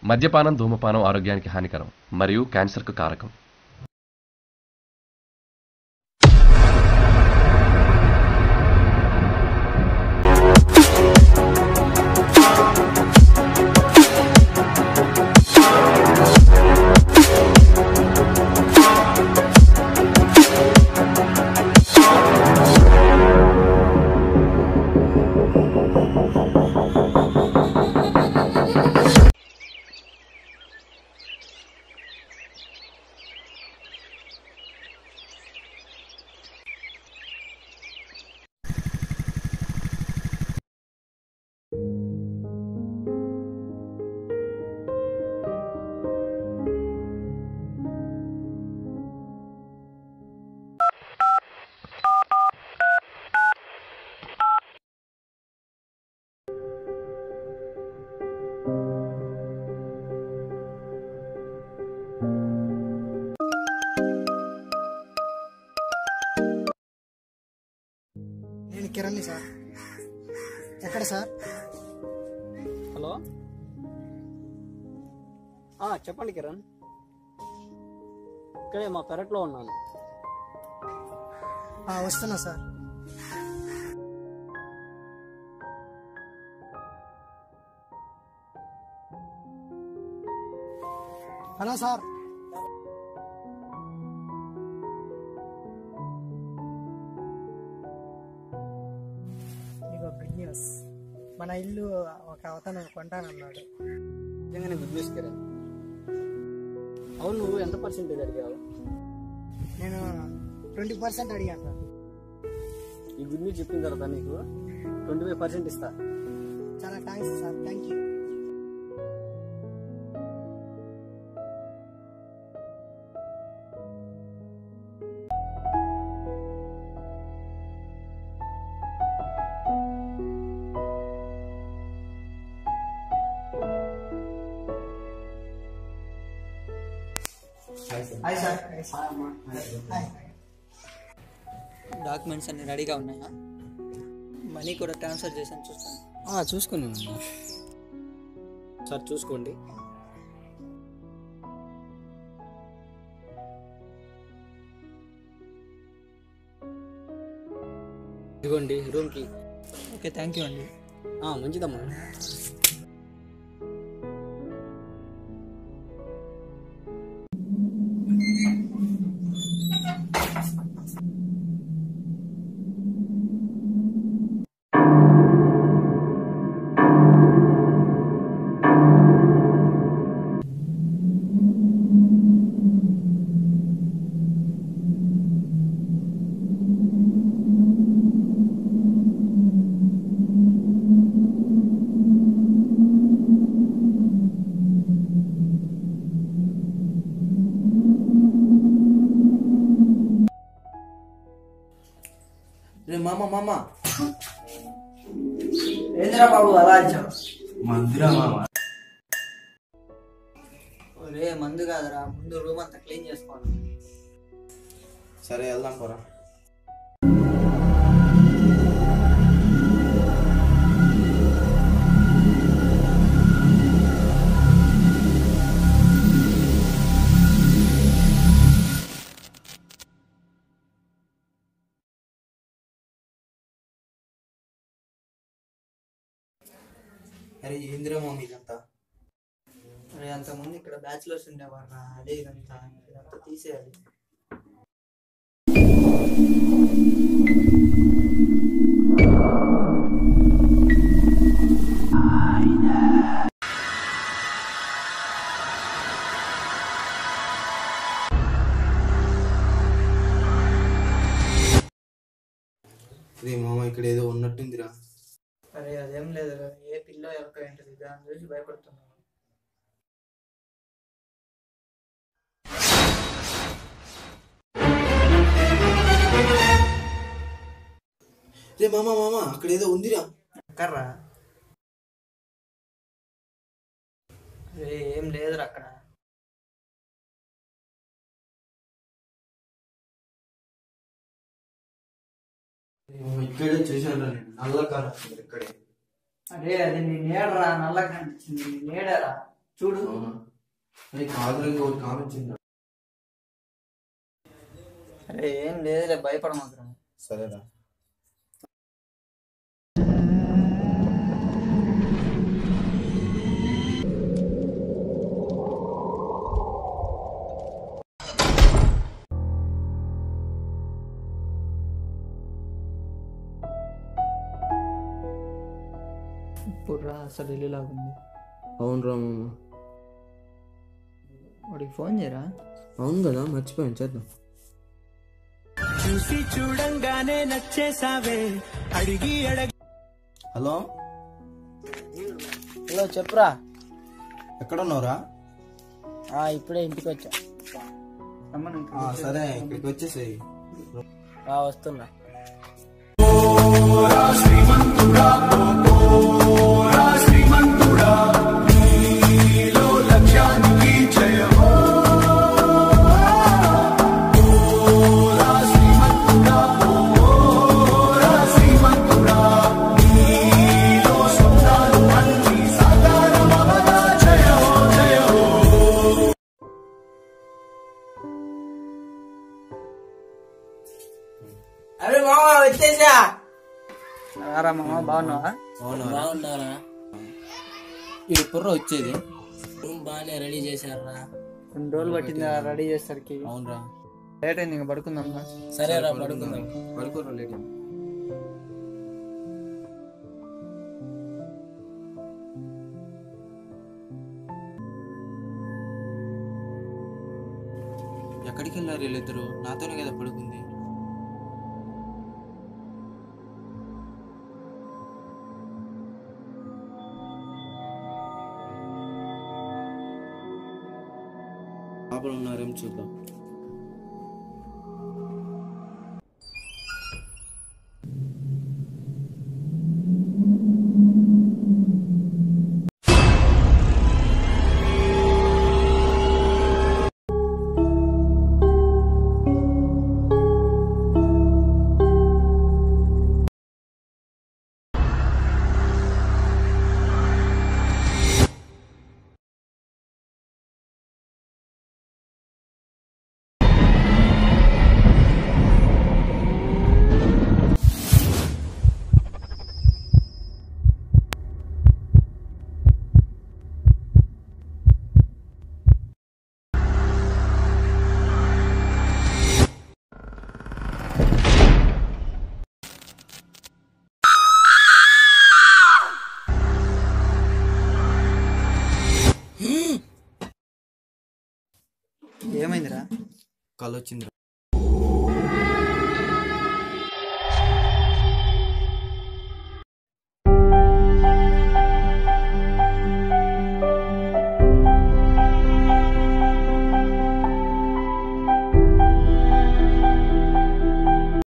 మద్యపానం ధూమపానం ఆరోగ్యానికి హానికరం మరియు క్యాన్సర్కు కారకం నేను కిరణ్ని సార్ ఎక్కడ సార్ హలో ఆ, చెప్పండి కిరణ్ ఇక్కడే మా పెరట్లో ఉన్నాను ఆ, వస్తున్నా సార్ హలో సార్ మీకు గుడ్ న్యూస్ మన ఇల్లు ఒక అవతను కొంటానన్నాడు నిజంగానే గుడ్ న్యూస్ కిరణ్ అవును నువ్వు ఎంత పర్సెంటేజ్ అడిగావు నేను ట్వంటీ పర్సెంట్ అడిగాను సార్ ఈ గుడ్ న్యూస్ చెప్పిన తర్వాత నీకు ట్వంటీ ఫైవ్ పర్సెంట్ ఇస్తా చాలా thanks sir thank you hi sir hi documents అన్ని రెడీగా ఉన్నాయా మనీ కూడా ట్రాన్స్ఫర్ చేశాను చూస్తాను చూసుకుని సార్ చూసుకోండి ఇదిగోండి రూమ్కి ఓకే థ్యాంక్ యూ అండి మంచిదమ్మా రే మామ మామ ఏంద్రా బాబు అలా ఇచ్చావు మందిరా మామ రే మందు కాదురా ముందు రూమ్ అంతా క్లీన్ చేసుకోవాలి సరే వెళ్దాం పోరా అరే ఏందిరా మామ ఇదంతా రే అంతకుముందు ఇక్కడ బ్యాచులర్స్ ఉండేవారు అదే ఇదంతా ఇదంతా తీసేయాలి రే మామ ఇక్కడ ఏదో ఉన్నట్టుందిరా అరే అదేం లేదు ఏ పిల్లో ఎవరికో ఏంటది దాని చూసి భయపడుతున్నాను రే మామ మామ అక్కడ ఏదో ఉందిరా ఎక్కడ్రా రే ఏం లేదురా అక్కడ ఇక్కడే చూశాను నేను నల్ల కారు వస్తుంది ఇక్కడే అరే అది నీ నీడరా నల్లగా కనిపించింది నీ నీడరా చూడు అవునా అరే కాదు ఇంకోటి కామించింది అరే ఏం లేదులే భయపడ మాత్రం సరేరా ఇప్పుడు రా అసలు ఇల్లు లాగుంది అవును రా మామ వాడికి ఫోన్ చేయరా అవును కదా మర్చిపోయాను చేద్దాం చూసి చూడంగానే నచ్చేసావే అడిగి అడగి హలో హలో చెప్పురా ఎక్కడ ఉన్నావురా ఆ, ఇప్పుడే ఇంటికి వచ్చా రమ్మను ఆ, సరే ఇక్కడికి వచ్చేసేయి ఆ, వస్తున్నా అరే మామ వచ్చేసా రారా మామ బాగున్నావా బాగున్నారా ఇది కుర్ర వచ్చేది రూమ్ బాగానే రెడీ చేశారా కొన్ని రోజులు పట్టింది రెడీ చేసరికి అవునరా లేట్ అయింది ఇంకా పడుకుందాం సరేరా పడుకుందాం పడుకోరా లేట్ ఎక్కడికి వెళ్ళారు వీళ్ళిద్దరు నాతోనే కదా పడుకుంది లోపల ఉన్నారేం చూద్దాం ఏమైందిరా కళ్ళు వచ్చింది